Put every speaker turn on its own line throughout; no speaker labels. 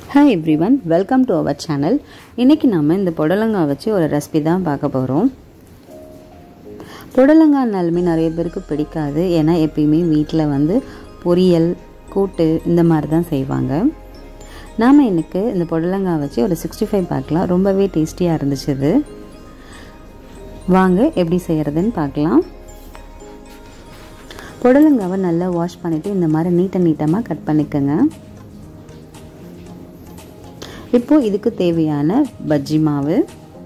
hi everyone welcome to our channel இன்றைக்கி நாம் இந்த புடலங்காய் வச்சு ஒரு ரெசிபி தான் பார்க்க போகிறோம் புடலங்காய்னாலுமே நிறைய பேருக்கு பிடிக்காது ஏன்னா எப்பயுமே வீட்டில் வந்து பொரியல் கூட்டு இந்த மாதிரி தான் செய்வாங்க நாம் இன்றைக்கி இந்த புடலங்காய் வச்சு ஒரு சிக்ஸ்டி ஃபைவ் பார்க்கலாம் ரொம்பவே டேஸ்டியாக இருந்துச்சு இது வாங்க எப்படி செய்கிறதுன்னு பார்க்கலாம் புடலங்காவை நல்லா வாஷ் பண்ணிவிட்டு இந்த மாதிரி நீட்ட நீட்டமாக கட் பண்ணிக்கோங்க இப்போ இதுக்கு தேவையான பஜ்ஜி மாவு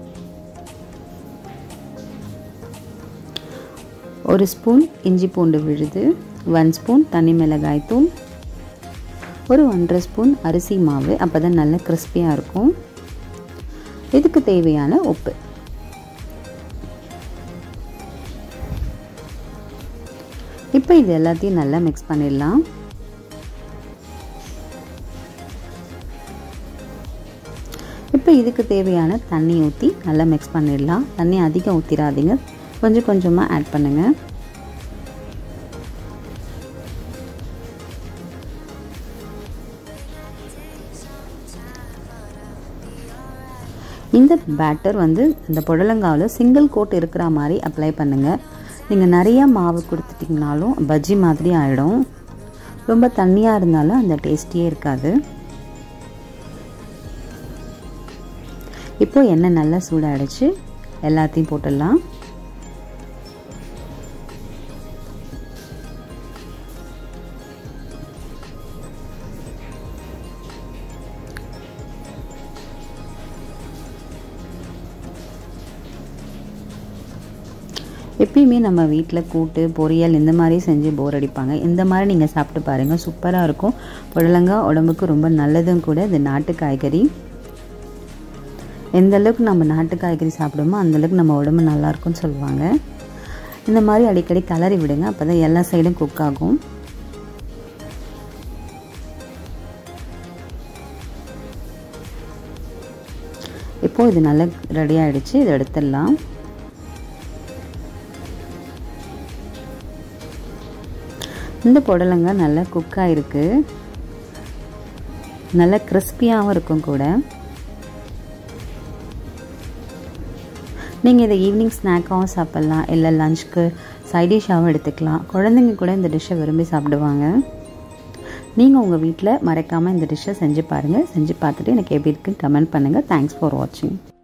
ஒரு ஸ்பூன் இஞ்சி பூண்டு விழுது ஒன் ஸ்பூன் தனி மிளகாய் தூள் ஒரு ஒன்றரை ஸ்பூன் அரிசி மாவு அப்போ தான் நல்லா கிறிஸ்பியாக இருக்கும் இதுக்கு தேவையான உப்பு இப்போ இது எல்லாத்தையும் நல்லா மிக்ஸ் பண்ணிடலாம் இப்போ இதுக்கு தேவையான தண்ணி ஊற்றி நல்லா மிக்ஸ் பண்ணிடலாம் தண்ணி அதிகம் ஊற்றிடாதீங்க கொஞ்சம் கொஞ்சமாக ஆட் பண்ணுங்கள் இந்த பேட்டர் வந்து இந்த புடலங்காவில் சிங்கிள் கோட் இருக்கிற மாதிரி அப்ளை பண்ணுங்கள் நீங்கள் நிறைய மாவு கொடுத்துட்டிங்கனாலும் பஜ்ஜி மாதிரி ஆகிடும் ரொம்ப தண்ணியாக இருந்தாலும் அந்த டேஸ்டியே இருக்காது இப்போ எண்ணெய் நல்லா சூடாகிடுச்சு எல்லாத்தையும் போட்டுடலாம் எப்பயுமே நம்ம வீட்டில் கூட்டு பொரியல் இந்த மாதிரி செஞ்சு போர் அடிப்பாங்க இந்த மாதிரி நீங்கள் சாப்பிட்டு பாருங்கள் சூப்பராக இருக்கும் புடலங்காய் உடம்புக்கு ரொம்ப நல்லதும் கூட இது நாட்டு காய்கறி எந்த அளவுக்கு நம்ம நாட்டு காய்கறி சாப்பிடுமோ அந்தளவுக்கு நம்ம உடம்பு நல்லாயிருக்கும்னு சொல்லுவாங்க இந்த மாதிரி அடிக்கடி கலரி விடுங்க அப்போ தான் எல்லா சைடும் குக் ஆகும் இப்போது இது நல்லா ரெடி ஆகிடுச்சு இதை எடுத்துடலாம் இந்த புடலங்காய் நல்லா குக் ஆகிருக்கு நல்லா கிறிஸ்பியாகவும் இருக்கும் கூட நீங்கள் இதை ஈவினிங் ஸ்நாக்காகவும் சாப்பிட்லாம் இல்லை லஞ்சுக்கு சைடிஷாகவும் எடுத்துக்கலாம் குழந்தைங்க கூட இந்த டிஷ்ஷை விரும்பி சாப்பிடுவாங்க நீங்கள் உங்கள் வீட்டில் மறக்காமல் இந்த டிஷ்ஷை செஞ்சு பாருங்கள் செஞ்சு பார்த்துட்டு எனக்கு எப்படி இருக்குன்னு கமெண்ட் பண்ணுங்கள் தேங்க்ஸ் ஃபார் வாட்சிங்